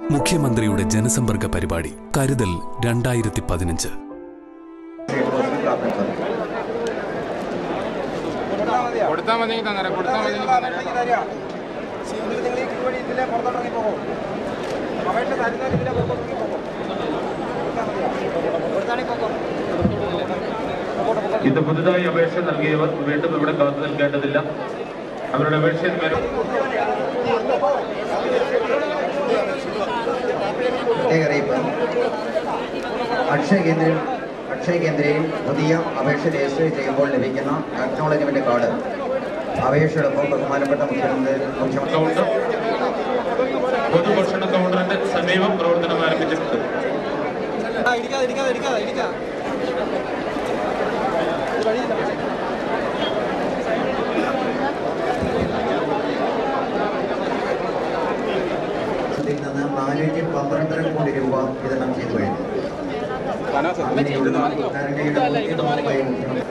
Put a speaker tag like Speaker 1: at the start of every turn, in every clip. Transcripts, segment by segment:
Speaker 1: മുഖ്യമന്ത്രിയുടെ ജനസമ്പർക്ക പരിപാടി കരുതൽ രണ്ടായിരത്തി പതിനഞ്ച്
Speaker 2: കൊടുത്താൽ മതി തന്നേരാ കൊടുത്താൽ മതി തന്നേരാ
Speaker 3: ഇത് പുതുതായി അപേക്ഷ നൽകിയവർ വീണ്ടും ഇവിടെ കാത്തു നിൽക്കേണ്ടതില്ല അവരുടെ അപേക്ഷയിൽ മേലും
Speaker 4: പ്രത്യേക അറിയിപ്പ് അക്ഷയ കേന്ദ്രം അക്ഷയ കേന്ദ്രയിൽ പുതിയ അപേക്ഷ രജിസ്റ്റർ ചെയ്യുമ്പോൾ ലഭിക്കുന്ന അക്നോളജ്മെന്റ് കാർഡ് അപേക്ഷയോടൊപ്പം ബഹുമാനപ്പെട്ട മുഖ്യമന്ത്രി മുഖ്യമന്ത്രി
Speaker 3: കൗണ്ടർ പൊതുഭക്ഷണ കൗണ്ടറിന്റെ സമീപം പ്രവർത്തനം ആരംഭിച്ചിട്ടുണ്ട്
Speaker 4: ഇതിൽ നിന്ന് നാനൂറ്റി പന്ത്രണ്ടര കോടി രൂപ വിതരണം ചെയ്തു കഴിഞ്ഞു അങ്ങനെയുള്ള ധരണയുടെ മുഖ്യമന്ത്രിയായി മുഖ്യമന്ത്രി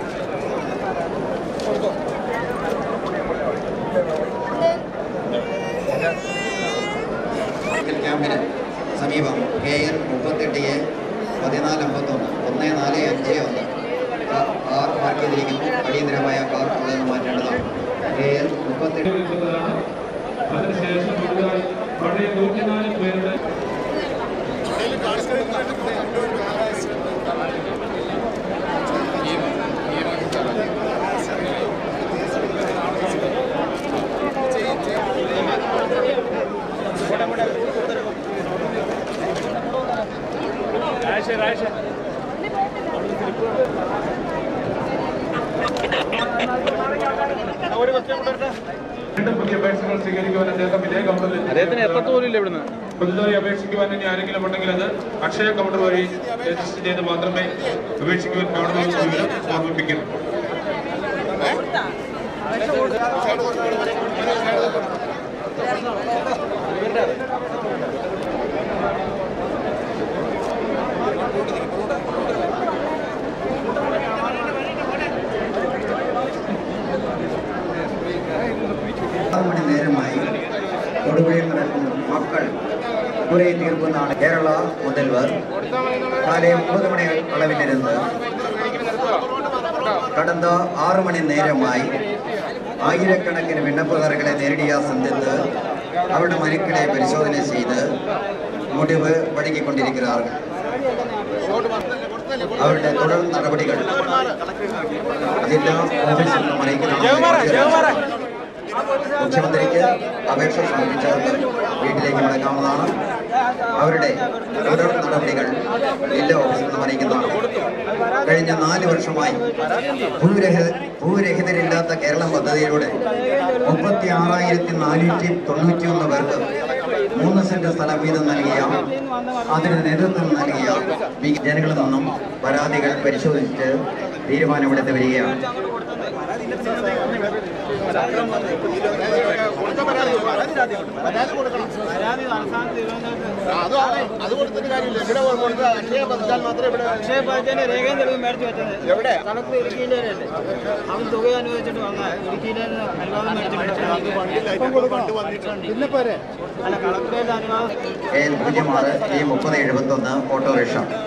Speaker 4: മെഡിക്കൽ ക്യാമ്പിന് സമീപം കെ എൻ മുപ്പത്തെട്ട് എ പതിനാല് അമ്പത്തൊന്ന് ഒന്ന് നാല് അഞ്ച് ഒന്ന് കാ- കാർ പാർക്ക് ചെയ്തിരിക്കുന്നു അടിയന്തരമായ കാർ അവിടെ നിന്ന് മാറ്റേണ്ടതാണ് കെ എൻ മുപ്പത്തെട്ട്
Speaker 3: അതിനുശേഷം പുതുതായി പഴയ നൂറ്റിനാല് പേരുടെ വീണ്ടും പുതിയ അപേക്ഷകൾ സ്വീകരിക്കുവാൻ അദ്ദേഹം ഇതേ കൗണ്ടറിൽ
Speaker 2: അദ്ദേഹത്തിന് എത്തത്തോലും ഇല്ല ഇവിടുന്ന്
Speaker 3: പുതുതായി അപേക്ഷിക്കുവാൻ ഇനി ആരെങ്കിലും ഉണ്ടെങ്കിൽ അത് അക്ഷയ കൗണ്ടർ വഴി രജിസ്റ്റർ ചെയ്ത് മാത്രമേ അപേക്ഷിക്കുവാൻ പാടുള്ളൂ എന്ന് ഓർമ്മിപ്പിക്കുന്നു
Speaker 4: ആറ് മണി നേരമായി തൊടുപുഴയിൽ നടക്കുന്ന മക്കൾ കുറെ തീർപ്പെന്നാണ് കേരള മുതൽവർ കാലം ഒമ്പത് മണി അളവിലിരുന്ന് കടന്ന ആറ് മണി നേരമായി ആയിരക്കണക്കിന് വിണ്ണപ്പുകാരുകളെ നേരിടിയ സന്ധിത്ത് അവരുടെ മനുക്കളെ പരിശോധന ചെയ്ത് മുടിവ് വഴങ്ങിക്കൊണ്ടിരിക്കുകയാണ് അവരുടെ തുടർ നടപടികൾ ജില്ലാ ഓഫീസിൽ നിന്നും അറിയിക്കുന്നതാണ് മുഖ്യമന്ത്രിക്ക് അപേക്ഷ സമർപ്പിച്ചവർക്ക് വീട്ടിലേക്ക് മടങ്ങാവുന്നതാണ് അവരുടെ തുടർ നടപടികൾ ജില്ലാ ഓഫീസിൽ നിന്നും അറിയിക്കുന്നതാണ് കഴിഞ്ഞ നാല് വർഷമായി ഭൂരഹ ഭൂരഹിതരില്ലാത്ത കേരളം പദ്ധതിയിലൂടെ മുപ്പത്തി ആറായിരത്തി നാനൂറ്റി തൊണ്ണൂറ്റി ഒന്ന് പേർക്ക് മൂന്ന് സെന്റ് സ്ഥലം വീതം നൽകിയ അതിന് നേതൃത്വം നൽകിയ വി- ജനങ്ങളിൽ നിന്നും പരാതികൾ പരിശോധിച്ച് തീരുമാനമെടുത്ത് വരികയാണ്
Speaker 5: അത് കൊടുത്തിട്ട് കാര്യമില്ല ഇവിടെ കൊടുത്ത് അക്ഷയ പതിച്ചാൽ മാത്രമേ ഇവിടെ
Speaker 6: അക്ഷയ പാറ്റേന്റെ രേഖയും തെളിവും മേടിച്ചു വെച്ചത്
Speaker 5: എവിടെ
Speaker 6: കണക്ക് ഇടുക്കിയിലേ അവൻ തുക അനുവദിച്ചിട്ട് വന്ന ഇടുക്കിയിലെ അനുവാദം മേടിച്ചിട്ടുണ്ട് അല്ല കളക്ടറേറ്റ് അനുവാദം
Speaker 4: കെ എൽ പൂജ്യം ആറ് ടി മുപ്പത് എഴുപത്തൊന്ന് ഓട്ടോറിക്ഷ